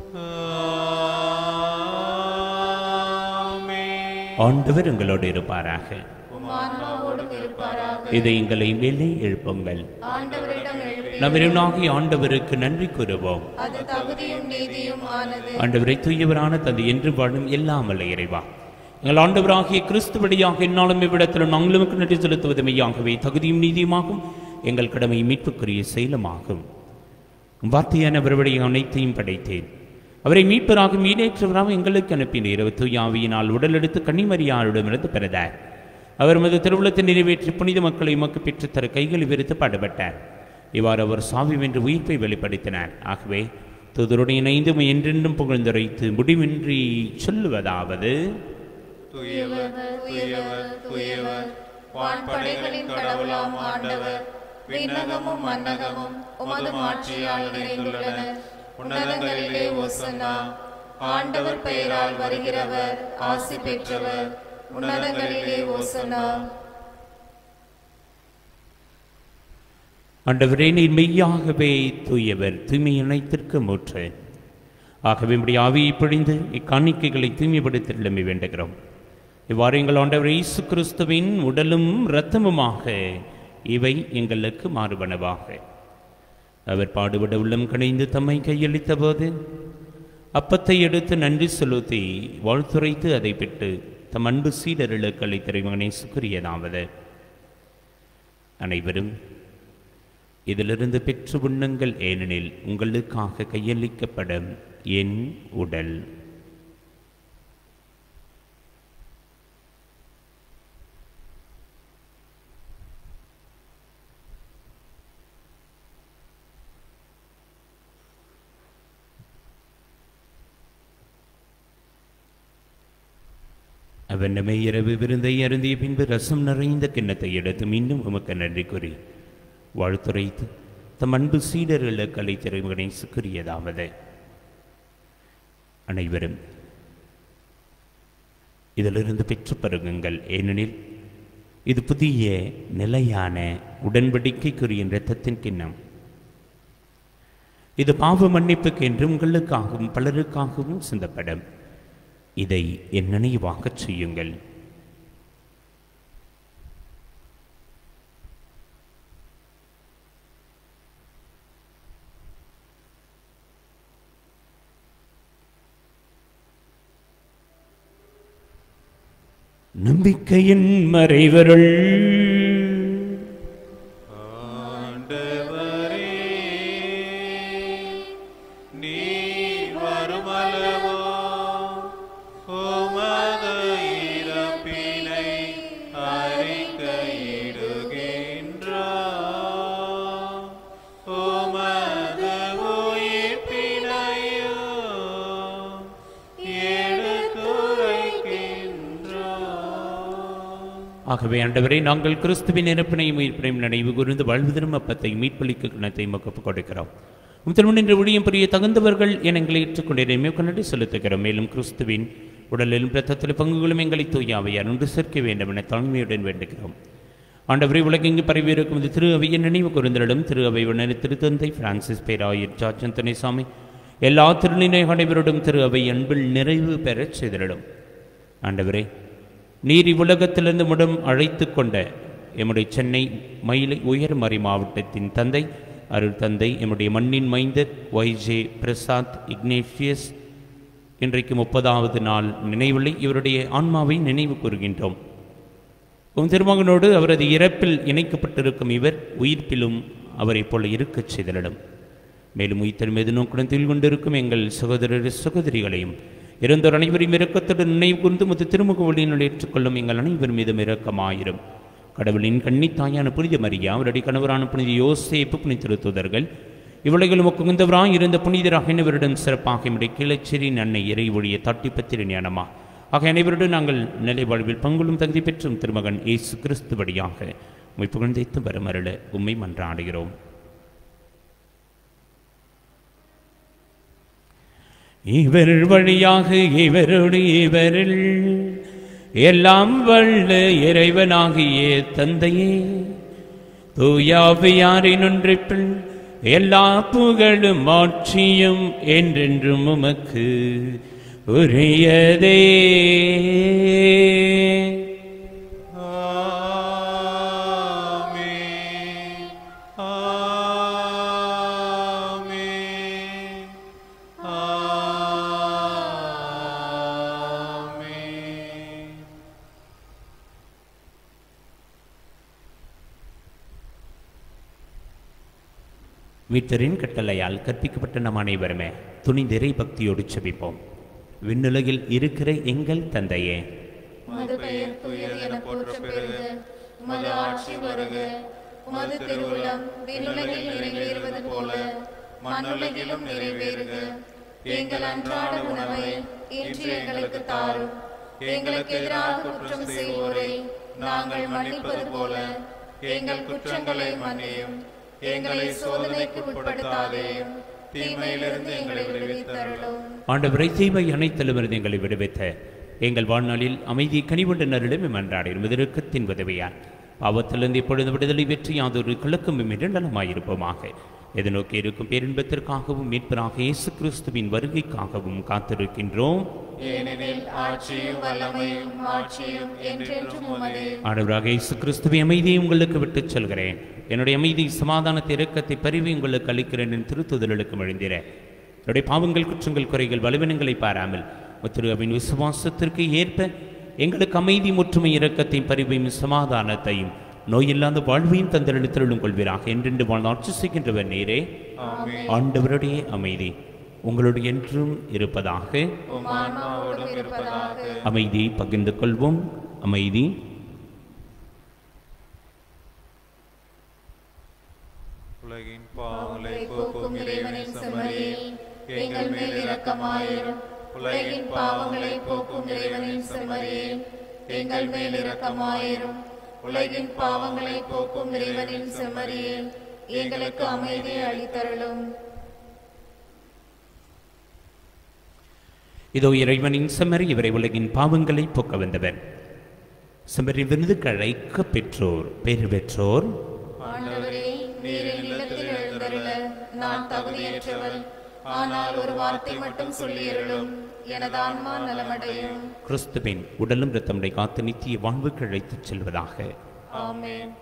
ஆமென். ஆண்டவர் உங்களோடு இருப்பாராக உம் ஆன்மாவோடும் இருப்பாராக இதை எங்களை மேலே எழுப்புங்கள் ஆண்டவரிடம் எழுப்பி நவரனாகி ஆண்டவருக்கு நன்றி கூறுவோம் அது தகுதியும் நீதியும் ஆனது ஆண்டவரை தூயவரான தந்தை என்று வாழும் எல்லாம் அல்ல இறைவா எங்கள் ஆண்டவராகிய கிறிஸ்துவடியாக என்னாலும் இவ்விடத்தில் நாங்களும் நன்றி செலுத்துவது மெய்யாகவே தகுதியும் நீதியுமாகும் எங்கள் கடமை மீட்புக்குரிய செயலுமாகும் வார்த்தையான வருவடைய அனைத்தையும் படைத்தேன் அவரை மீட்பராக மீனேற்றவராக எங்களுக்கு அனுப்பின இரவு தூயாவியினால் உடலெடுத்து கன்னிமரியாரிடமிருந்து பிறந்தார் அவர் மது திருவுளத்தை நிறைவேற்றி புனித மக்களை உமக்கு பெற்றுத்தர கைகளை விரித்து பாடுபட்டார் இவ்வாறு அவர் சாவி வென்று உயிர்ப்பை வெளிப்படுத்தினார் ஆகவே தூதருடைய இணைந்தும் என்றென்றும் புகழ்ந்துரைத்து முடிவின்றி சொல்லுவதாவது தூயவர் தூயவர் தூயவர் வான்படைகளின் கடவுளாம் ஆண்டவர் விண்ணகமும் மன்னகமும் உமது மாட்சியால் நிறைந்துள்ளன உன்னதங்களிலே ஓசன்னா ஆண்டவர் பெயரால் வருகிறவர் ஆசி பெற்றவர் உன்னதங்களிலே ஓசன்னா ஆண்டவரே நீர் மெய்யாகவே தூயவர் தூய்மை இணைத்திற்கு மூற்று ஆகவே இப்படி ஆவியை பிழிந்து இக்காணிக்கைகளை தூய்மைப்படுத்திடலுமே வேண்டுகிறோம் இவ்வாறு எங்கள் ஆண்டவர் இயேசு கிறிஸ்துவின் உடலும் இரத்தமுமாக இவை எங்களுக்கு மாறுபனவாக அவர் பாடுபட உள்ளம் கணிந்து தம்மை கையளித்த போது அப்பத்தை எடுத்து நன்றி செலுத்தி வாழ்த்துரைத்து அதை பெற்று தம் அன்பு சீடர்களுக்கு அளித்த இறைவனை சுக்குரியதாவது அனைவரும் இதிலிருந்து பெற்று உண்ணுங்கள் ஏனெனில் உங்களுக்காக கையளிக்கப்படும் என் உடல் அவனமே இரவு விருந்தை அருந்திய பின்பு ரசம் நிறைந்த கிண்ணத்தை எடுத்து மீண்டும் உமக்கு நன்றி கூறி வாழ்த்துரைத்து தம் அன்பு சீடர்களுக்கு அளித்திருமகனை சுக்குரியதாவது அனைவரும் இதிலிருந்து பெற்று பருகுங்கள் ஏனெனில் இது புதிய நிலையான உடன்படிக்கைக்குரிய இரத்தத்தின் கிண்ணம் இது பாவ மன்னிப்புக்கு என்று உங்களுக்காகவும் பலருக்காகவும் சிந்தப்படும் இதை என் நினைவாகச் செய்யுங்கள் நம்பிக்கையின் மறைவருள் ஆண்டவரே நீர் வருமளவோ உமது இறப்பினை அறிக்கையிடுகின்றோம் உமது உயிர்ப்பினையோ எடுத்துரைக்கின்றோம் ஆகவே ஆண்டவரை நாங்கள் கிறிஸ்துவின் இறப்பினையும் உயிர்ப்பினையும் நினைவு கூர்ந்து வாழ்வதரும் அப்பத்தை மீட்பளிக்க கிணத்தை மக்கு கொடுக்கிறோம் உம் நின்று ஊழியம் புரிய தகுந்தவர்கள் என எங்களை ஏற்றுக்கொண்டிருமே கண்ணடி செலுத்துகிறோம் மேலும் கிறிஸ்துவின் உடலிலும் இரத்தத்திலும் பங்குகளும் எங்களை தூயாவையார் ஒன்று சேர்க்க வேண்டும் என தாழ்மையுடன் வேண்டுகிறோம் ஆண்டவரை உலகெங்கு பரவியிருக்கும் இந்த திரு அவையின் நினைவு கூர்ந்தரிடம் திரு அவை உணர் திருத்தந்தை பிரான்சிஸ் பேராயர் ஜார்ஜ் துணைசாமி எல்லா திருநிலை அனைவரோடும் திரு அவை அன்பில் நிறைவு பெறச் செய்திடும் ஆண்டவரே நீர் இவ்வுலகத்திலிருந்து முடம் அழைத்து கொண்ட எம்முடைய சென்னை மயிலை உயர்மறை மாவட்டத்தின் தந்தை அருள் தந்தை எம்முடைய மண்ணின் மைந்தர் ஒய்ஜே பிரசாத் இக்னேஷியஸ் இன்றைக்கு முப்பதாவது நாள் நினைவில்லை இவருடைய ஆன்மாவை நினைவு கூறுகின்றோம் உம் திருமகனோடு அவரது இறப்பில் இணைக்கப்பட்டிருக்கும் இவர் உயிர்ப்பிலும் அவரைப் போல இருக்கச் செய்தலிடம் மேலும் உயிர்த்தல் மீது நோக்குடன் துயில் கொண்டிருக்கும் எங்கள் சகோதரர் சகோதரிகளையும் இறந்தோர் அனைவரையும் இரக்கத்துடன் நினைவு கூர்ந்து முத்து திருமுக ஒளியினுள் ஏற்றுக்கொள்ளும் எங்கள் அனைவர் மீதும் இரக்கமாயிரும் கடவுளின் கன்னித் தாயான புனித மரியா அவருடைய கணவரான புனித யோசேப்பு புனித திருத்துதர்கள் இவ்வுலகிலும் ஒக்குந்தவராய் இருந்த புனிதராக அனைவரிடம் சிறப்பாக நம்முடைய கிளச்சேரியின் அன்னை இறை ஒழிய தட்டி பத்திர ஞானமா ஆக அனைவருடன் நாங்கள் நிலை வாழ்வில் பங்குளும் தகுதி பெற்றும் திருமகன் இயேசு கிறிஸ்து வழியாக உம்மை புகழ்ந்தைத்து வரமருள உம்மை மன்றாடுகிறோம் இவர் வழியாக இவரோடு இவரில் எல்லாம் வல்ல இறைவனாகிய தந்தையே தூயாவியாரின் ஒன்றிப்பில் எல்லா புகழும் ஆட்சியும் என்றென்றும் உமக்கு உரியதே ஆமென். ஆமென். ஆமென். மீட்டரின் கட்டளையால் கற்பிக்கப்பட்ட நம் அனைவருமே துணிந்திரை பக்தியோடு செபிப்போம் விண்ணுலகில் இருக்கிற எங்கள் தந்தையே உமது பெயர் துயர் என போற்ற பெறுக உமது ஆட்சி வருக உமது திருவுளம் விண்ணுலகில் நிறைவேறுவது போல மண்ணுலகிலும் நிறைவேறுக எங்கள் அன்றாட உணவை இன்று எங்களுக்கு தாரும் எங்களுக்கு எதிராக குற்றம் செய்வோரை நாங்கள் மன்னிப்பது போல எங்கள் குற்றங்களை மன்னியும் எங்களை சோதனைக்கு உட்படுத்தாதேயும் தீமையிலிருந்து எங்களை விடுவித்தருளும் ஆண்டவரை தீமை அனைத்திலுமிருந்து எங்களை விடுவித்த எங்கள் வாழ்நாளில் அமைதி கனிவுண்ட நரிடம் மன்றாடிடும் இதற்கத்தின் உதவியால் பாவத்திலிருந்து இப்பொழுது விடுதலை வெற்றி யாதொரு கிழக்கும் இரண்டலமாயிருப்போமாக எதிர்நோக்கி இருக்கும் பேரின்பத்திற்காகவும் மீட்பராக இயேசு கிறிஸ்துவின் வருகைக்காகவும் காத்திருக்கின்றோம் ஏனெனில் ஆட்சியும் வல்லமையும் ஆட்சியும் என்றென்றும் உமதே ஆண்டவராக இயேசு கிறிஸ்துவை அமைதியை உங்களுக்கு விட்டுச் செல்கிறேன் என்னுடைய அமைதி சமாதானத்தை இரக்கத்தை பரிவு உங்களுக்கு அளிக்கிறேன் என் திருத்துதலுக்கு எழுந்திர என்னுடைய பாவங்கள் குற்றங்கள் குறைகள் பலவீனங்களை பாராமல் முத்திருவின் விசுவாசத்திற்கு ஏற்ப எங்களுக்கு அமைதி முற்றுமை இரக்கத்தையும் பரிவையும் சமாதானத்தையும் நோயில்லாத வாழ்வையும் தந்தளித்தருளும் கொள்வீராக என்றென்று வாழ்ந்து ஆட்சி செய்கின்றவர் நேரே ஆண்டவருடைய அமைதி உங்களுடைய என்றும் இருப்பதாக உம் ஆன்மாவோடும் இருப்பதாக அமைதியை பகிர்ந்து கொள்வோம் அமைதி உலகின் பாவங்களை உங்களை போக்கும் போக்கும் இறைவனின் இறைவனின் செம்மறியே செம்மறியே எங்கள் மேல் இரக்கமாயிரும் உலகின் பாவங்களை போக்கும் இறைவனின் செம்மறியே எங்கள் மேல் இரக்கமாயிரும் உலகின் பாவங்களை போக்கும் இறைவனின் செம்மறியே எங்களுக்கு அமைதியை அளித்தருளும் இதோ இறைவனின் செம்மறி இவரை உலகின் பாவங்களை போக்க வந்தவர் செம்மறி விருதுக்கு அழைக்க பெற்றோர் பேறு பெற்றோர் ஆண்டவரே நீர் என் இல்லத்தில் எழுந்தருள நான் தகுதியற்றவள் ஆனால் ஒரு வார்த்தை மட்டும் சொல்லியருளும் எனது ஆன்மா நலமடையும் கிறிஸ்துவின் உடலும் இரத்தமுடைய காத்து நித்திய வாழ்வுக்கு அழைத்துச் செல்வதாக ஆமென்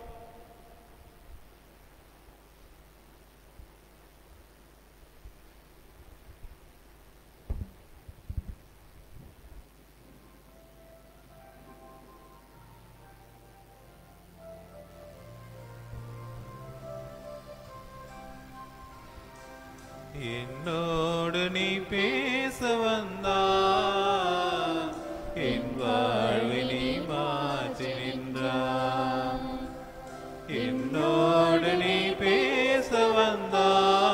என்னோடு நீ பேச வந்தா என் வாழ்வை நீ மாற்றி நின்றாய். என்னோடு நீ பேச வந்தா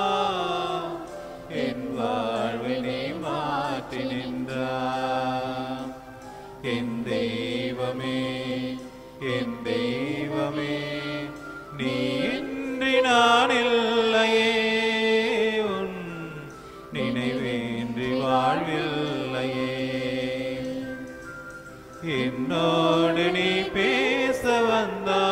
என் வாழ்வை நீ மாற்றி நின்றாய். என் தெய்வமே என் தெய்வமே நீ இன்றி நான் இல்லையே உன் நினைவேன்றி வாழ்வில்லையே என்னோடு நீ பேச வந்தா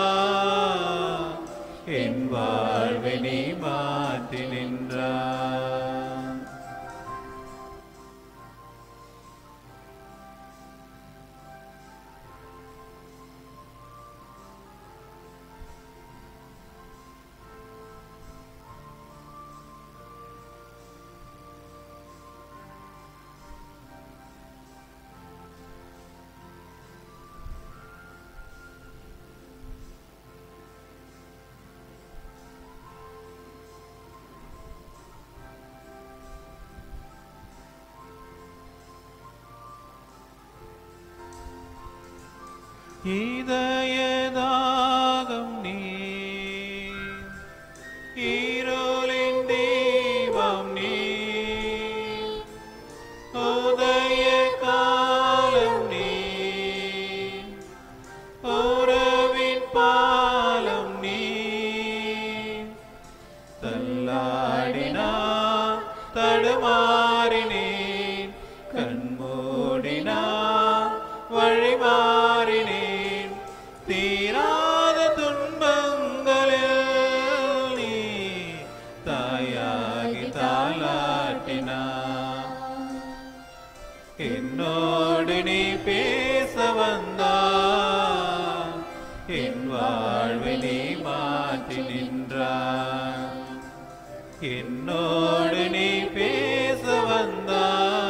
என் வாழ்வை நீ மாற்றி நின்றாய் இதயதாகம் நீ இருளின் தீபம் நீ உதய காலம் நீ உறவின் பாலம் நீ தள்ளாடினா தடுமாறினேன் கண்மூடினா வழிமாறினேன் தீராத துன்பங்களில் நீ தாயாகி தாளாட்டினா என்னோடு நீ பேச வந்தா என் வாழ்வை நீ மாற்றி நின்றாய் என்னோடு நீ பேச வந்தா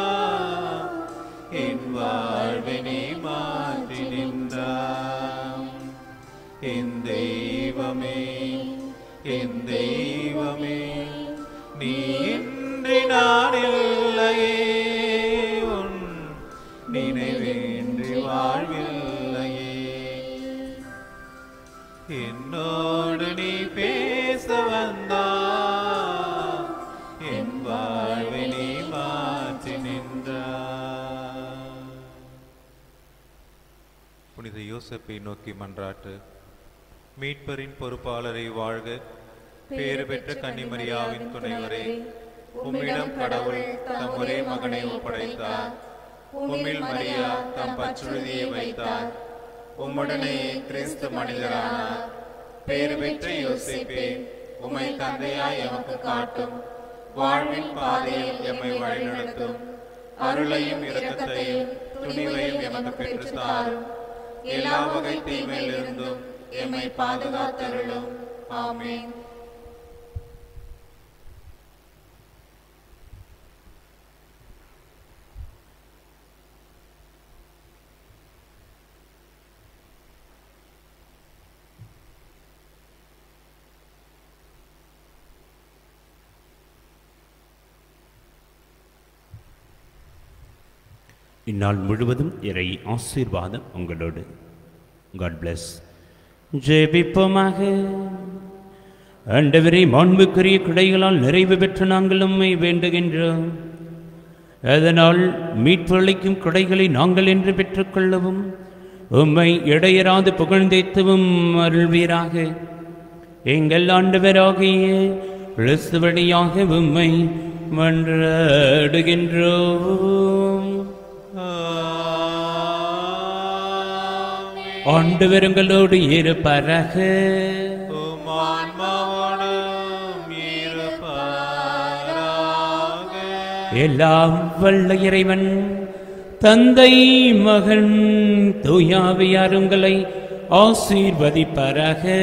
என் வாழ்வை நீ மாற்றி நின்றாய் என் தெய்வமே என் தெய்வமே நீ இன்றி நான் இல்லையே உன் நினைவேன்றி வாழ்வில்லையே என்னோடு நீ பேச வந்தா என் வாழ்வை நீ மாற்றி நின்றாய் புனித யோசப்பை நோக்கி மன்றாட்டு மீட்பரின் பொறுப்பாளரை வாழ்க பேறு பெற்ற கன்னிமரியாவின் துணைவரே உம்மிடம் கடவுள் தம் ஒரே மகனை ஒப்படைத்தார் உம்மில் மரியா தம் பற்றுறுதியை வைத்தார் உம்முடனே கிறிஸ்து மனிதரானார் பேறு பெற்ற யோசிப்பே உம்மை தந்தையாய் எமக்கு காட்டும் வாழ்வின் பாதையில் எம்மை வழிநடத்தும் அருளையும் இரக்கத்தையும் துணிவையும் எமக்கு பெற்று தாரும் எல்லா வகை தீமையிலிருந்தும் எம்மை பாதுகாத்தருளும் ஆமென் இந்நாள் முழுவதும் இறை ஆசீர்வாதம் உங்களோடு காட் bless ஜெபிப்போமாக ஆண்டவரே மாண்புக்குரிய கிடைகளால் நிறைவு பெற்ற நாங்கள் உம்மை வேண்டுகின்றோம் அதனால் மீட்பு அளிக்கும் கொடைகளை நாங்கள் என்று பெற்றுக்கொள்ளவும் உம்மை இடையராது புகழ்ந்தேத்துவும் அருள்வீராக எங்கள் ஆண்டவராகிய கிறிஸ்து வழியாக உம்மை மன்றாடுகின்றோம் ஆண்டவருங்களோடு இருப்பரக உம் ஆன்மாவோடும் இருப்பாராக. எல்லாம் வல்ல இறைவன் தந்தை மகன் தூயாவியார் உங்களை ஆசீர்வதிப்பராக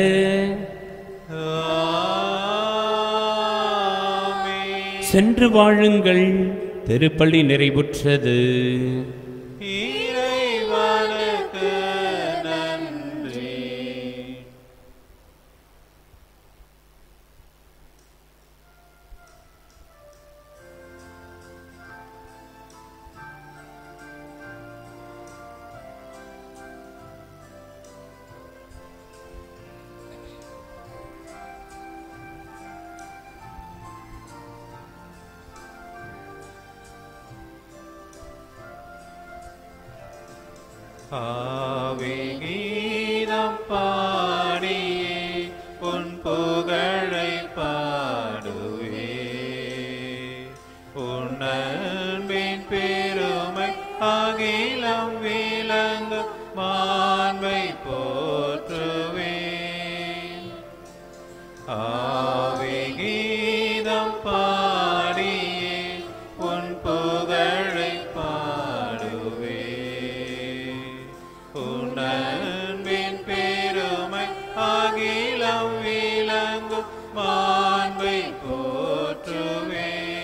ஆமென். சென்று வாழுங்கள் திருப்பள்ளி நிறைவுற்றது இறைவனுக்கு நன்றி ஆவே கீதம் பாடியே உன் புகழை பாடுவே உன் அன்பின் பெருமை அகிலம் விளங்க மாண்பை போற்றுவே ஆவே கீதம் பாடியே உன் புகழை பாடுவே உன் அன்பின் பெருமை அகிலம் விளங்கும் மாண்பை போற்றுவே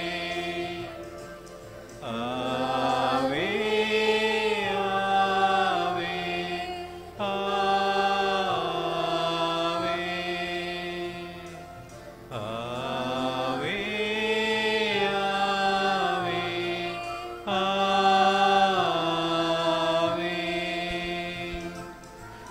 ஆவே ஆவே ஆவே ஆவே ஆவே ஆவே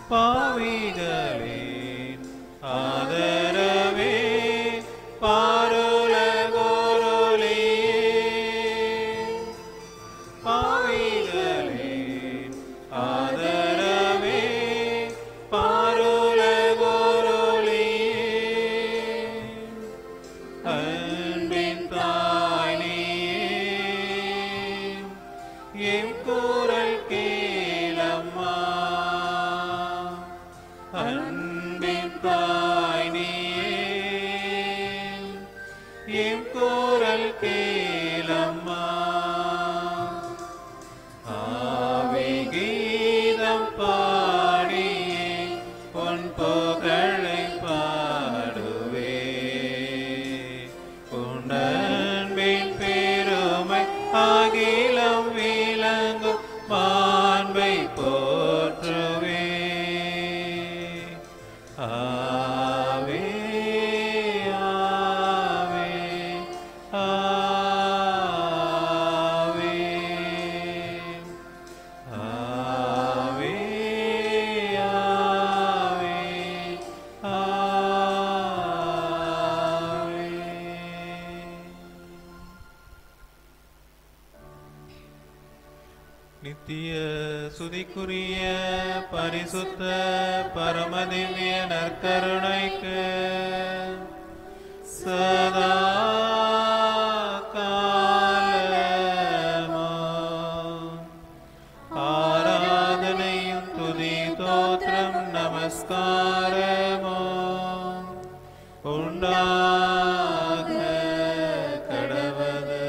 அன்பின் தாய் நீயே எம் குரல் கேளம்மா அன்பின் தாய் நீயே எம் குரல் கேளம்மா ஆவி கீதம் பாடியே பொன் புகழை பாடுவே உன்னன்பின் பெருமை அகிலம் விளங்கும் மாண்பை போற்றுவே ஆவே ஆவே ஆவே ஆவே ஆவே ஆவே நித்திய சுதிக்குரிய பரிசுத்த பரமதிவ்ய நற்கருணைக்கு சதா காலமும் ஆராதனையும் துதி தோற்றம் நமஸ்காரமும் உண்டாக கடவது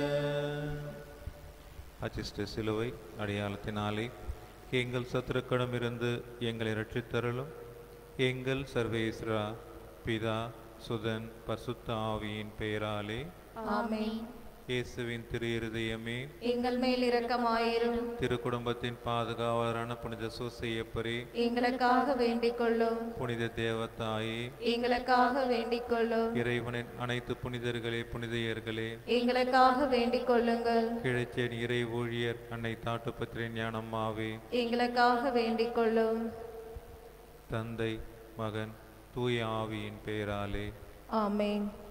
அச்சிஷ்ட சிலுவை அடையாளத்தினாலே எங்கள் சத்துருக்களிடமிருந்து எங்களை ரட்சித்தருளும் எங்கள் சர்வேஸ்வரா பிதா சுதன் பசுத்த ஆவியின் பெயராலே ஆமென் இயேசுவின் திரு இருதயமே எங்கள் மேல் இரக்கமாயிரும் திரு குடும்பத்தின் பாதுகாவலரான புனித சூசையப்பரே எங்களுக்காக வேண்டிக் கொள்ளும் புனித தேவத்தாயே எங்களுக்காக வேண்டிக் கொள்ளும் இறைவனின் அனைத்து புனிதர்களே புனிதையர்களே எங்களுக்காக வேண்டிக் கொள்ளுங்கள் கிழச்சேன் இறை ஊழியர் அன்னை தாட்டுப்பத்திரின் ஞானம்மாவே எங்களுக்காக வேண்டிக் கொள்ளும் தந்தை மகன் தூய ஆவியின் பெயராலே ஆமென்